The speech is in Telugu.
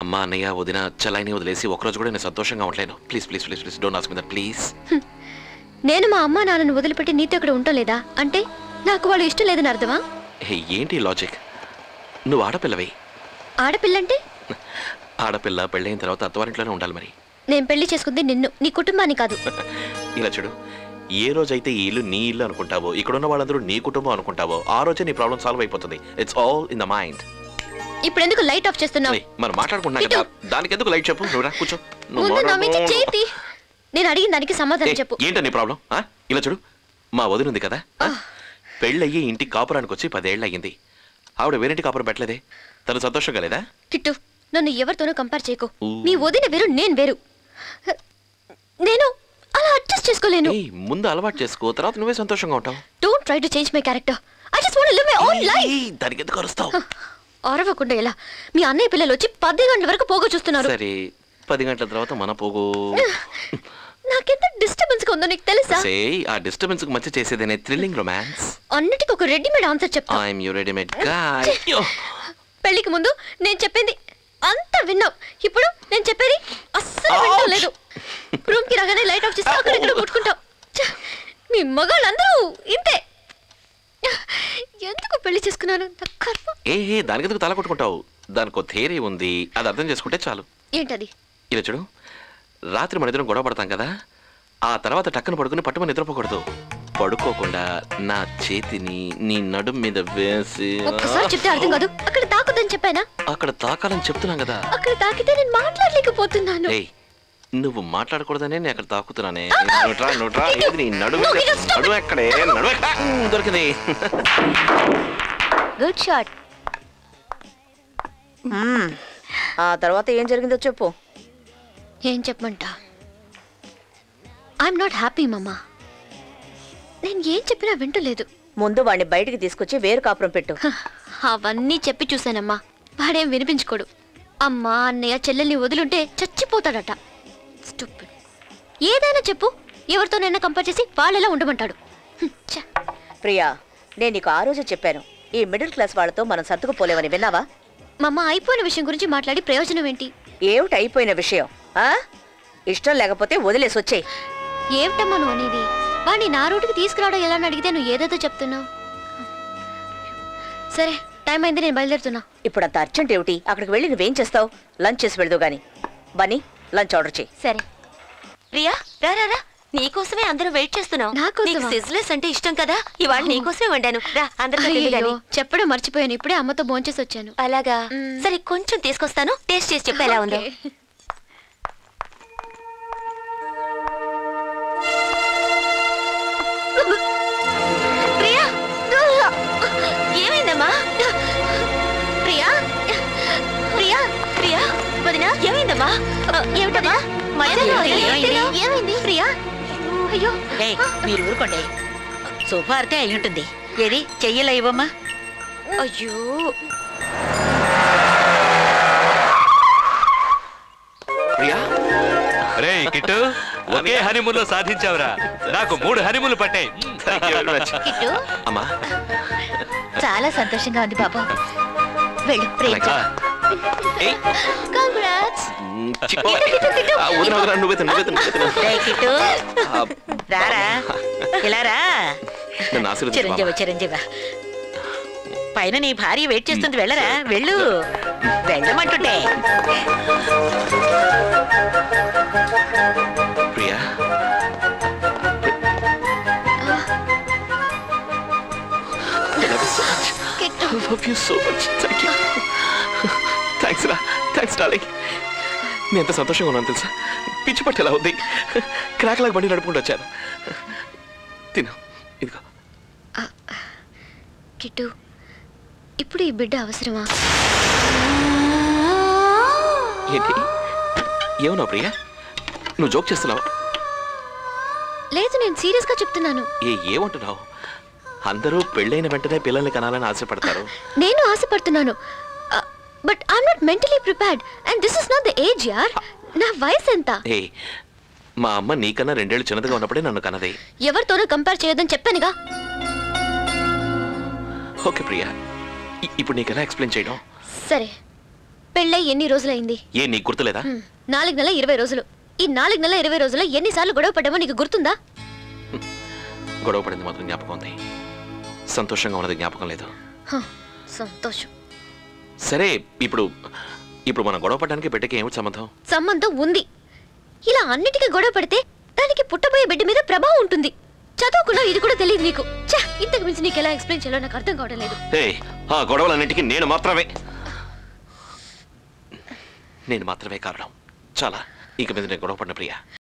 అమ్మా అన్నయ్య వదిన చలాయిని వదిలేసి ఒకరోజు కూడా నేను సంతోషంగా ఉండలేను please please please please don't ask me that please నేను మా అమ్మ నాన్నను వదిలిపెట్టి నీతో ఇక్కడ ఉండటం లేదా అంటే నాకు వాళ్ళు ఇష్టం లేదని అర్థమా హే ఏంటి లాజిక్ నువ్వు ఆడపిల్లవి ఆడపిల్లంటే ఆడపిల్ల పెళ్ళైన తర్వాత అత్తవారింట్లోనే ఉండాలి మరి నేను పెళ్లి చేసుకుంది నిన్ను నీ కుటుంబాన్ని కాదు ఇలా చూడు ఏ రోజైతే ఈ ఇల్లు నీ ఇల్లు అనుకుంటావో ఇక్కడ ఉన్న వాళ్ళందరూ నీ కుటుంబం అనుకుంటావో ఆ రోజే నీ ప్రాబ్లం సాల్వ్ అయిపోతుంది it's all in the mind ఇప్పుడు ఎందుకు లైట్ ఆఫ్ చేస్తున్నావు మనం మాట్లాడుకుంటున్నాం కదా దానికి ఎందుకు లైట్ చెప్పు నువ్వు రా కూర్చో నువ్వు ముందు నా మీద మాట్లాడు. చేతి నేను అడిగిన దానికి సమాధానం ఏ, చెప్పు ఏంటో నీ ప్రాబ్లం ఆ? ఇలా చూడు మా వదిన ఉంది కదా ఆ? పెళ్ళయ్యి ఇంటికి కాపురానికి వచ్చి పదేళ్ళు అయ్యింది ఆవిడ వేరేంటి కాపురం పెట్టలేదే తను సంతోషంగా లేదా కిట్టు నన్ను ఎవరితోనూ కంపేర్ చేయకు ఊ. నీ వదిన వేరు నేను వేరు నేను అలా అడ్జస్ట్ చేసుకోలేను ఏయ్, ముందు అలవాటు చేసుకో తర్వాత నువ్వే సంతోషంగా ఉంటావు don't try to change my character I just want live my own life ఏయ్, దానికి ఎందుకు అరుస్తావు అరవకుండా ఎలా మీ అన్నయ్య పిల్లలు వచ్చి పది గంటల వరకు పోగో చూస్తున్నారు సరే పది గంటల తర్వాత మన పోగు నాకెంత డిస్టర్బెన్స్ గా ఉందో నీకు తెలుసా సే ఆ డిస్టర్బెన్స్ కు మధ్య చేసేదేనే థ్రిల్లింగ్ రొమాన్స్ అన్నిటికీ ఒక రెడీమేడ్ ఆన్సర్ చెప్తా ఐఎమ్ యూ రెడీమేడ్ గాయ్ పెళ్లికి ముందు నేను చెప్పింది అంతా విన్నావు ఇప్పుడు నేను చెప్పేది అస్సలు వినడం లేదు రూమ్ కి రాగానే లైట్ ఆఫ్ చేసి అక్కడ ఇక్కడ కొట్టుకుంటావు ఛ, మీ మగాళ్ళందరూ ఇంతే ఎందుకు పెళ్లి చేసుకున్నాను నా కర్మ. ఏ ఏ దానికి ఎందుకు తల కొట్టుకుంటావు దానికి ఒక థియరీ ఉంది అది అర్థం చేసుకుంటే చాలు ఏంటది ఇలా చూడు రాత్రి మన ఇద్దరం గొడవ పడతాం కదా ఆ తర్వాత టక్కన పడుకుని పట్టుమని నిద్రపోకూడదు పడుకోకుండా నా చేతిని నీ నడుం మీద వేసి ఒక్కసారి చెప్తే అర్థం కాదు అక్కడ తాకుదని చెప్పానా అక్కడ తాకాలని చెప్తున్నాం కదా అక్కడ తాకితే నేను మాట్లాడలేకపోతున్నాను ఏయ్ నువ్వు మాట్లాడకూడదనే నేను అక్కడ తాకుతున్నానే నువ్వు ట్రా నువ్వు ట్రా ఏది నీ నడుము ఎక్కడ? నడుము ఎక్కడే నడుము ఎక్కడ? ఉమ్, దొరికింది గుడ్ షాట్ మ్మ్. ఆ తర్వాత ఏం జరిగిందో చెప్పు ఏం చెప్పమంటా ఐఎమ్ నాట్ హ్యాపీ మమ్మా నేను ఏం చెప్పినా వింటలేదు ముందు వాడిని బయటికి తీసుకొచ్చి వేరు కాపురం పెట్టు హ, అవన్నీ చెప్పి చూశానమ్మా వాడేం వినిపించుకోడు అమ్మా అన్నయ్య చెల్లెల్ని వదిలుంటే చచ్చిపోతాడట Stupid. ఏదైనా చెప్పు ఎవరితోనైనా కంపేర్ చేసి వాళ్ళెలా ఉండమంటాడు హ్మ్, ఛ. ప్రియా నేను నీకు ఆ రోజు చెప్పాను ఈ మిడిల్ క్లాస్ వాళ్ళతో మనం సర్దుకుపోలేవని విన్నావా మమ్మ అయిపోయిన విషయం గురించి మాట్లాడి ప్రయోజనం ఏంటి ఏమిటి అయిపోయిన విషయం ఆ ఇష్టం లేకపోతే వదిలేసి వచ్చేయ్ ఏమిటమ్మా నువ్వు అనేది వాడిని నా రూటుకి తీసుకురావడం ఎలా అని అడిగితే నువ్వు ఏదేదో చెప్తున్నావు సరే టైం అయింది నేను బయలుదేరుతున్నా ఇప్పుడు అంత అర్జెంట్ ఏమిటి అక్కడికి వెళ్ళి నువ్వేం చేస్తావు లంచ్ చేసి వెళ్దు గాని బన్నీ లంచ్ ఆర్డర్ చేయి సరే ప్రియా రా రా రా నీకోసమే అందరూ వెయిట్ చేస్తున్నాం నాకోసమా? నీకు సిజ్లెస్ అంటే ఇష్టం కదా ఇవాళ నీకోసమే వండాను రా అందరితో తిందు అయ్యయ్యో, గాని. చెప్పడం మర్చిపోయాను ఇప్పుడే అమ్మతో భోంచేసి వచ్చాను అలాగా మ్. సరే కొంచెం తీసుకొస్తాను టేస్ట్ చేసి చెప్పు ఎలా ఉందో ఓకే. ప్రియా ఏమైందమ్మా ప్రియా ప్రియా ప్రియా వదినా ఏమైందమ్మా ఏమిటమ్మా మధ్యలో ఏమైంది? ఏమైంది? ఏమైంది ప్రియా అయ్యో ఏయ్ మీరు ఊరుకోండి శుభార్తె అయి ఉంటుంది ఏది చెయ్యలా ఇవ్వమ్మా అయ్యో ప్రియా రే కిట్టు ఒకే హనీమూన్ లో సాధించావురా నాకు మూడు హనీమూన్లు పట్టాయి thank you very much Kittu అమ్మా చాలా సంతోషంగా ఉంది బాబు వెళ్ళు అలాగా. ఏయ్, కంగ్రాట్స్ ఉమ్, చిక్కు. ఆ, వదిన వదిన నువ్వే తిను, నువ్వే తిను, నువ్వే తిను. రే కిట్టు ఆ, రారా ఇలా రా నన్ను ఆశీర్వదించు, చిరంజీవి మామ. చిరంజీవి పైన నీ భార్య వెయిట్ చేస్తుంది వెళ్ళరా వెళ్ళు వెళ్ళమంటుంటే Priya I love you so much. Kittu I love you so much. Thank you. Thanks రా థ్యాంక్స్ డార్లింగ్ నేను ఎంత సంతోషంగా ఉన్నాను తెలుసా పిచ్చి పట్టి ఎలా ఉంది క్రాక్ లాగా బండి నడుపుకుంటూ వచ్చాను తిను ఇదిగో కిట్టు ఇప్పుడు ఈ బిడ్డ అవసరమా ఏంటి ఏమన్నావు ప్రియా నువ్వు జోక్ చేస్తున్నావు లేదు నేను సీరియస్ గా చెప్తున్నాను ఏ ఏమంటున్నావు అందరూ పెళ్ళైన వెంటనే పిల్లల్ని కనాలని ఆశపడతారు నేను ఆశపడుతున్నాను but I'm not mentally prepared and this is not the age యార్ నా వయసు ఎంత ఏ మా అమ్మ నీకన్నా రెండేళ్ళు చిన్నదిగా ఉన్నప్పుడే నన్ను కనదే ఎవరితోనూ కంపేర్ చేయొద్దని చెప్పానుగా ఓకే ప్రియా ఇ- ఇప్పుడు నీకు ఎలా ఎక్స్ప్లెయిన్ చేయడం సరే పెళ్ళై ఎన్ని రోజులైంది ఏ నీకు గుర్తులేదా హ్మ్, నాలుగు నెలల ఇరవై రోజులు ఈ నాలుగు నెలల ఇరవై రోజుల్లో ఎన్నిసార్లు గొడవ పడ్డామో నీకు గుర్తుందా గొడవ పడింది మాత్రం జ్ఞాపకం ఉంది సంతోషంగా ఉన్నది జ్ఞాపకం లేదు హ, సంతోషం సరే ఇప్పుడు ఇప్పుడు మనం గొడవ పడడానికి బిడ్డకి ఏమిటి సంబంధం సంబంధం ఉంది ఇలా అన్నిటికీ గొడవ పడితే దానికి పుట్టబోయే బిడ్డ మీద ప్రభావం ఉంటుంది చదువుకున్నా ఇది కూడా తెలియదు నీకు ఛ, ఇంతకు మించి నీకు ఎలా ఎక్స్ప్లెయిన్ చేయాలో నాకు అర్థం కావడం లేదు ఏయ్ ఆ గొడవలన్నిటికీ నేను మాత్రమే నేను మాత్రమే కారణం చాలా ఇక మీద నేను గొడవ పడిన ప్రియా